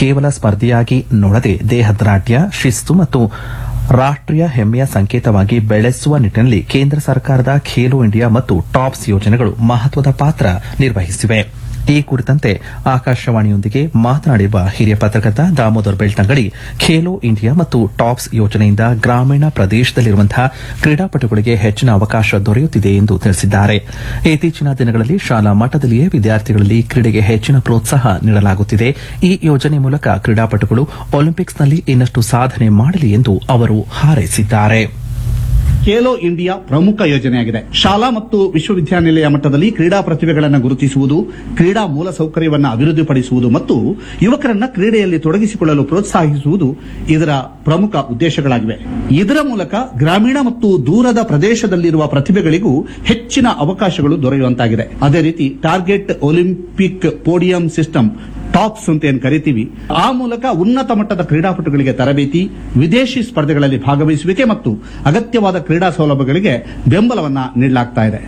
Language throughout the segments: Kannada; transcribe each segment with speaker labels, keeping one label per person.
Speaker 1: ಕೇವಲ ಸ್ಪರ್ಧೆಯಾಗಿ ನೋಡದೆ ದೇಹದಾಢ್ಯ ಶಿಸ್ತು ಮತ್ತು ರಾಷ್ಟೀಯ ಹೆಮ್ಮೆಯ ಸಂಕೇತವಾಗಿ ಬೆಳೆಸುವ ನಿಟ್ಟಿನಲ್ಲಿ ಕೇಂದ್ರ ಸರ್ಕಾರದ ಖೇಲೋ ಇಂಡಿಯಾ ಮತ್ತು ಟಾಪ್ಸ್ ಯೋಜನೆಗಳು ಮಹತ್ವದ ಪಾತ್ರ ನಿರ್ವಹಿಸಿವೆ ಈ ಕುರಿತಂತೆ ಆಕಾಶವಾಣಿಯೊಂದಿಗೆ ಮಾತನಾಡಿರುವ ಹಿರಿಯ ಪತ್ರಕರ್ತ ದಾಮೋದರ್ ಬೆಳ್ತಂಗಡಿ ಖೇಲೋ ಇಂಡಿಯಾ ಮತ್ತು ಟಾಪ್ಸ್ ಯೋಜನೆಯಿಂದ ಗ್ರಾಮೀಣ ಪ್ರದೇಶದಲ್ಲಿರುವಂತಹ ಕ್ರೀಡಾಪಟುಗಳಿಗೆ ಹೆಚ್ಚಿನ ಅವಕಾಶ ದೊರೆಯುತ್ತಿದೆ ಎಂದು ತಿಳಿಸಿದ್ದಾರೆ ಇತ್ತೀಚಿನ ದಿನಗಳಲ್ಲಿ ಶಾಲಾ ಮಟ್ಟದಲ್ಲಿಯೇ ವಿದ್ಯಾರ್ಥಿಗಳಲ್ಲಿ ಕ್ರೀಡೆಗೆ ಹೆಚ್ಚಿನ ಪ್ರೋತ್ಸಾಹ ನೀಡಲಾಗುತ್ತಿದೆ ಈ ಯೋಜನೆ ಮೂಲಕ ಕ್ರೀಡಾಪಟುಗಳು ಒಲಿಂಪಿಕ್ಸ್ನಲ್ಲಿ ಇನ್ನಷ್ಟು ಸಾಧನೆ ಮಾಡಲಿ ಎಂದು ಅವರು ಹಾರೈಸಿದ್ದಾರೆ
Speaker 2: ಖೇಲೋ ಇಂಡಿಯಾ ಪ್ರಮುಖ ಯೋಜನೆಯಾಗಿದೆ ಶಾಲಾ ಮತ್ತು ವಿಶ್ವವಿದ್ಯಾನಿಲಯ ಮಟ್ಟದಲ್ಲಿ ಕ್ರೀಡಾ ಪ್ರತಿಭೆಗಳನ್ನು ಗುರುತಿಸುವುದು ಕ್ರೀಡಾ ಮೂಲಸೌಕರ್ಯವನ್ನು ಅಭಿವೃದ್ಧಿಪಡಿಸುವುದು ಮತ್ತು ಯುವಕರನ್ನ ಕ್ರೀಡೆಯಲ್ಲಿ ತೊಡಗಿಸಿಕೊಳ್ಳಲು ಪ್ರೋತ್ಸಾಹಿಸುವುದು ಇದರ ಪ್ರಮುಖ ಉದ್ದೇಶಗಳಾಗಿವೆ ಇದರ ಮೂಲಕ ಗ್ರಾಮೀಣ ಮತ್ತು ದೂರದ ಪ್ರದೇಶದಲ್ಲಿರುವ ಪ್ರತಿಭೆಗಳಿಗೂ ಹೆಚ್ಚಿನ ಅವಕಾಶಗಳು ದೊರೆಯುವಂತಾಗಿದೆ ಅದೇ ರೀತಿ target olympic podium system TOPS ಅಂತ ಏನ್ ಕರಿತೀವಿ ಆ ಮೂಲಕ ಉನ್ನತ ಮಟ್ಟದ ಕ್ರೀಡಾಪಟುಗಳಿಗೆ ತರಬೇತಿ ವಿದೇಶಿ ಸ್ಪರ್ಧೆಗಳಲ್ಲಿ ಭಾಗವಹಿಸುವಿಕೆ ಮತ್ತು ಅಗತ್ಯವಾದ ಕ್ರೀಡಾ ಸೌಲಭ್ಯಗಳಿಗೆ ಬೆಂಬಲವನ್ನ ನೀಡಲಾಗ್ತಾ ಇದೆ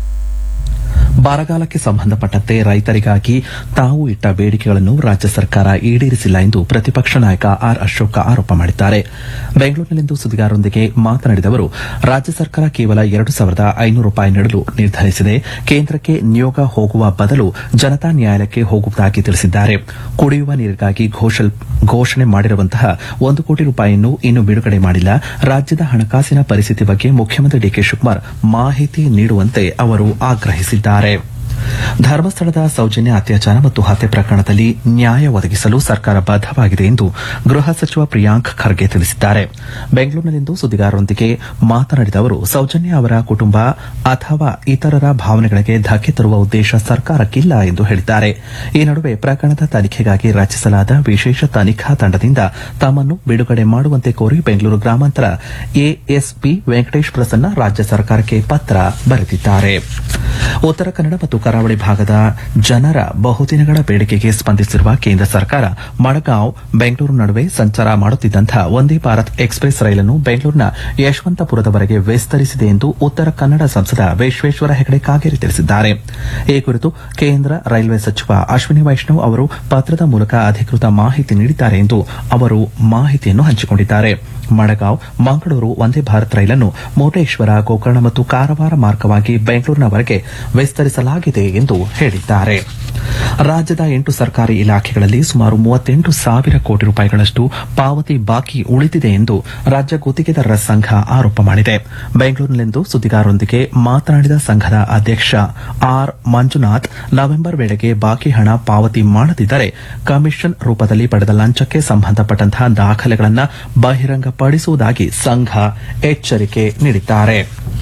Speaker 1: ಬರಗಾಲಕ್ಕೆ ಸಂಬಂಧಪಟ್ಟಂತೆ ರೈತರಿಗಾಗಿ ತಾವು ಇಟ್ಟ ಬೇಡಿಕೆಗಳನ್ನು ರಾಜ್ಯ ಸರ್ಕಾರ ಈಡೇರಿಸಿಲ್ಲ ಎಂದು ಪ್ರತಿಪಕ್ಷ ನಾಯಕ ಆರ್ ಅಶೋಕ ಆರೋಪ ಮಾಡಿದ್ದಾರೆ ಬೆಂಗಳೂರಿನಲ್ಲಿಂದು ಸುದ್ದಿಗಾರರೊಂದಿಗೆ ಮಾತನಾಡಿದ ಅವರು ರಾಜ್ಯ ಸರ್ಕಾರ ಕೇವಲ ಎರಡು ಸಾವಿರದ ಐನೂರು ರೂಪಾಯಿ ನೀಡಲು ನಿರ್ಧರಿಸಿದೆ ಕೇಂದ್ರಕ್ಕೆ ನಿಯೋಗ ಹೋಗುವ ಬದಲು ಜನತಾ ನ್ಯಾಯಾಲಯಕ್ಕೆ ಹೋಗುವುದಾಗಿ ತಿಳಿಸಿದ್ದಾರೆ ಕುಡಿಯುವ ನೀರಿಗಾಗಿ ಘೋಷಲ್- ಘೋಷಣೆ ಮಾಡಿರುವಂತಹ ಒಂದು ಕೋಟಿ ರೂಪಾಯಿಯನ್ನು ಇನ್ನೂ ಬಿಡುಗಡೆ ಮಾಡಿಲ್ಲ ರಾಜ್ಯದ ಹಣಕಾಸಿನ ಪರಿಸ್ಥಿತಿ ಬಗ್ಗೆ ಮುಖ್ಯಮಂತ್ರಿ ಡಿಕೆ ಶಿವಕುಮಾರ್ ಮಾಹಿತಿ ನೀಡುವಂತೆ ಅವರು ಆಗ್ರಹಿಸಿದ್ದಾರೆ ಧರ್ಮಸ್ಥಳದ ಸೌಜನ್ಯ ಅತ್ಯಾಚಾರ ಮತ್ತು ಹತ್ಯೆ ಪ್ರಕರಣದಲ್ಲಿ ನ್ಯಾಯ ಒದಗಿಸಲು ಸರ್ಕಾರ ಬದ್ದವಾಗಿದೆ ಎಂದು ಗೃಹ ಸಚಿವ ಪ್ರಿಯಾಂಕ್ ಖರ್ಗೆ ತಿಳಿಸಿದ್ದಾರೆ ಬೆಂಗಳೂರಿನಲ್ಲಿಂದು ಸುದ್ದಿಗಾರರೊಂದಿಗೆ ಮಾತನಾಡಿದ ಅವರು ಸೌಜನ್ಯ ಅವರ ಕುಟುಂಬ ಅಥವಾ ಇತರರ ಭಾವನೆಗಳಿಗೆ ಧಕ್ಕೆ ತರುವ ಉದ್ದೇಶ ಸರ್ಕಾರಕ್ಕಿಲ್ಲ ಎಂದು ಹೇಳಿದ್ದಾರೆ ಈ ನಡುವೆ ಪ್ರಕರಣದ ತನಿಖೆಗಾಗಿ ರಚಿಸಲಾದ ವಿಶೇಷ ತನಿಖಾ ತಂಡದಿಂದ ತಮ್ಮನ್ನು ಬಿಡುಗಡೆ ಮಾಡುವಂತೆ ಕೋರಿ ಬೆಂಗಳೂರು ಗ್ರಾಮಾಂತರ ಎಎಸ್ಪಿ ವೆಂಕಟೇಶ್ ಪ್ರಸನ್ನ ರಾಜ್ಯ ಸರ್ಕಾರಕ್ಕೆ ಪತ್ರ ಬರೆದಿದ್ದಾರೆ ಉತ್ತರ ಕನ್ನಡ ಮತ್ತು ಕರಾವಳಿ ಭಾಗದ ಜನರ ಬಹುದಿನಗಳ ಬೇಡಿಕೆಗೆ ಸ್ಪಂದಿಸಿರುವ ಕೇಂದ್ರ ಸರ್ಕಾರ ಮಡಗಾಂವ್ ಬೆಂಗಳೂರು ನಡುವೆ ಸಂಚಾರ ಮಾಡುತ್ತಿದ್ದಂತಹ ವಂದೇ ಭಾರತ್ ಎಕ್ಸ್ಪ್ರೆಸ್ ರೈಲನ್ನು ಬೆಂಗಳೂರಿನ ಯಶವಂತಪುರದವರೆಗೆ ವಿಸ್ತರಿಸಿದೆ ಎಂದು ಉತ್ತರ ಕನ್ನಡ ಸಂಸದ ವಿಶ್ವೇಶ್ವರ ಹೆಗಡೆ ಕಾಗೇರಿ ತಿಳಿಸಿದ್ದಾರೆ ಈ ಕುರಿತು ಕೇಂದ್ರ ರೈಲ್ವೆ ಸಚಿವ ಅಶ್ವಿನಿ ವೈಷ್ಣವ್ ಅವರು ಪತ್ರದ ಮೂಲಕ ಅಧಿಕೃತ ಮಾಹಿತಿ ನೀಡಿದ್ದಾರೆ ಎಂದು ಅವರು ಮಾಹಿತಿಯನ್ನು ಹಂಚಿಕೊಂಡಿದ್ದಾರೆ ಮಡಗಾಂವ್ ಮಂಗಳೂರು ವಂದೇ ಭಾರತ್ ರೈಲನ್ನು ಮುರುಡೇಶ್ವರ ಗೋಕರ್ಣ ಮತ್ತು ಕಾರವಾರ ಮಾರ್ಗವಾಗಿ ಬೆಂಗಳೂರಿನವರೆಗೆ ವಿಸ್ತರಿಸಲಾಗಿದೆ ಎಂದು ಹೇಳಿದ್ದಾರೆ ರಾಜ್ಯದ ಎಂಟು ಸರ್ಕಾರಿ ಇಲಾಖೆಗಳಲ್ಲಿ ಸುಮಾರು ಮೂವತ್ತೆಂಟು ಸಾವಿರ ಕೋಟಿ ರೂಪಾಯಿಗಳಷ್ಟು ಪಾವತಿ ಬಾಕಿ ಉಳಿದಿದೆ ಎಂದು ರಾಜ್ಯ ಗುತ್ತಿಗೆದಾರರ ಸಂಘ ಆರೋಪ ಮಾಡಿದೆ ಬೆಂಗಳೂರಿನಲ್ಲಿಂದು ಸುದ್ದಿಗಾರರೊಂದಿಗೆ ಮಾತನಾಡಿದ ಸಂಘದ ಅಧ್ಯಕ್ಷ ಆರ್ ಮಂಜುನಾಥ್ ನವೆಂಬರ್ ವೇಳೆಗೆ ಬಾಕಿ ಹಣ ಪಾವತಿ ಮಾಡದಿದ್ದರೆ ಕಮಿಷನ್ ರೂಪದಲ್ಲಿ ಪಡೆದ ಲಂಚಕ್ಕೆ ಸಂಬಂಧಪಟ್ಟಂತಹ ದಾಖಲೆಗಳನ್ನು ಬಹಿರಂಗಪಡಿಸುವುದಾಗಿ ಸಂಘ ಎಚ್ಚರಿಕೆ ನೀಡಿದ್ದಾರೆ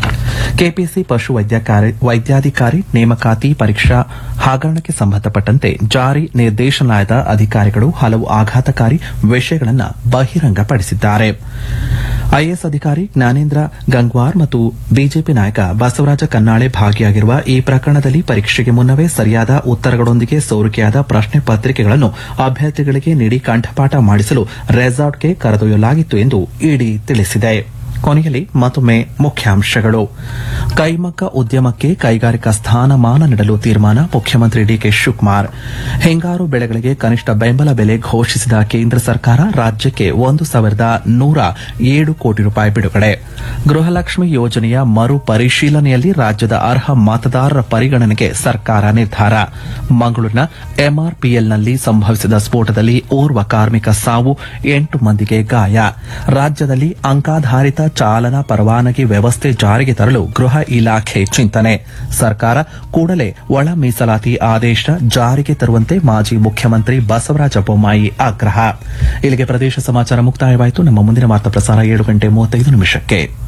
Speaker 1: ಕೆಪಿಸಿ ಪಶು ವೈದ್ಯಕಾರಿ- ವೈದ್ಯಾಧಿಕಾರಿ ನೇಮಕಾತಿ ಪರೀಕ್ಷಾ ಹಗರಣಕ್ಕೆ ಸಂಬಂಧಪಟ್ಟಂತೆ ಜಾರಿ ನಿರ್ದೇಶನಾಲಯದ ಅಧಿಕಾರಿಗಳು ಹಲವು ಆಘಾತಕಾರಿ ವಿಷಯಗಳನ್ನು ಬಹಿರಂಗಪಡಿಸಿದ್ದಾರೆ ಐಎಎಸ್ ಅಧಿಕಾರಿ ಜ್ಞಾನೇಂದ್ರ ಗಂಗ್ವಾರ್ ಮತ್ತು ಬಿಜೆಪಿ ನಾಯಕ ಬಸವರಾಜ ಕನ್ನಾಳೆ ಭಾಗಿಯಾಗಿರುವ ಈ ಪ್ರಕರಣದಲ್ಲಿ ಪರೀಕ್ಷೆಗೆ ಮುನ್ನವೇ ಸರಿಯಾದ ಉತ್ತರಗಳೊಂದಿಗೆ ಸೋರಿಕೆಯಾದ ಪ್ರಶ್ನೆ ಪತ್ರಿಕೆಗಳನ್ನು ಅಭ್ಯರ್ಥಿಗಳಿಗೆ ನೀಡಿ ಕಂಠಪಾಠ ಮಾಡಿಸಲು ರೆಸಾರ್ಟ್ಗೆ ಕರೆದೊಯ್ಯಲಾಗಿತ್ತು ಎಂದು ಇಡಿ ತಿಳಿಸಿದೆ ಕೊನೆಯಲ್ಲಿ ಮತ್ತೊಮ್ಮೆ ಮುಖ್ಯಾಂಶಗಳು ಕೈಮಗ್ಗ ಉದ್ಯಮಕ್ಕೆ ಕೈಗಾರಿಕಾ ಸ್ಥಾನಮಾನ ನೀಡಲು ತೀರ್ಮಾನ ಮುಖ್ಯಮಂತ್ರಿ ಡಿಕೆ ಶಿವಕುಮಾರ್ ಹಿಂಗಾರು ಬೆಳೆಗಳಿಗೆ ಕನಿಷ್ಠ ಬೆಂಬಲ ಬೆಲೆ ಘೋಷಿಸಿದ ಕೇಂದ್ರ ಸರ್ಕಾರ ರಾಜ್ಯಕ್ಕೆ ಒಂದು ಸಾವಿರದ ನೂರ ಏಳು ಕೋಟಿ ರೂಪಾಯಿ ಬಿಡುಗಡೆ ಗೃಹಲಕ್ಷ್ಮಿ ಯೋಜನೆಯ ಮರು ಪರಿಶೀಲನೆಯಲ್ಲಿ ರಾಜ್ಯದ ಅರ್ಹ ಮತದಾರರ ಪರಿಗಣನೆಗೆ ಸರ್ಕಾರ ನಿರ್ಧಾರ ಮಂಗಳೂರಿನ ಎಂಆರ್ಪಿಎಲ್ನಲ್ಲಿ ಸಂಭವಿಸಿದ ಸ್ಫೋಟದಲ್ಲಿ ಓರ್ವ ಕಾರ್ಮಿಕ ಸಾವು ಎಂಟು ಮಂದಿಗೆ ಗಾಯ ರಾಜ್ಯದಲ್ಲಿ ಅಂಕಾಧಾರಿತ ಚಾಲನಾ ಪರವಾನಗಿ ವ್ಯವಸ್ಥೆ ಜಾರಿಗೆ ತರಲು ಗೃಹ ಇಲಾಖೆ ಚಿಂತನೆ ಸರ್ಕಾರ ಕೂಡಲೇ ಒಳ ಮೀಸಲಾತಿ ಆದೇಶ ಜಾರಿಗೆ ತರುವಂತೆ ಮಾಜಿ ಮುಖ್ಯಮಂತ್ರಿ ಬಸವರಾಜ ಬೊಮ್ಮಾಯಿ ಆಗ್ರಹ ಇಲ್ಲಿಗೆ ಪ್ರದೇಶ ಸಮಾಚಾರ ಮುಕ್ತಾಯವಾಯಿತು ನಮ್ಮ ಮುಂದಿನ ವಾರ್ತಾ ಪ್ರಸಾರ ಏಳು ಗಂಟೆ ಮೂವತ್ತೈದು ನಿಮಿಷಕ್ಕೆ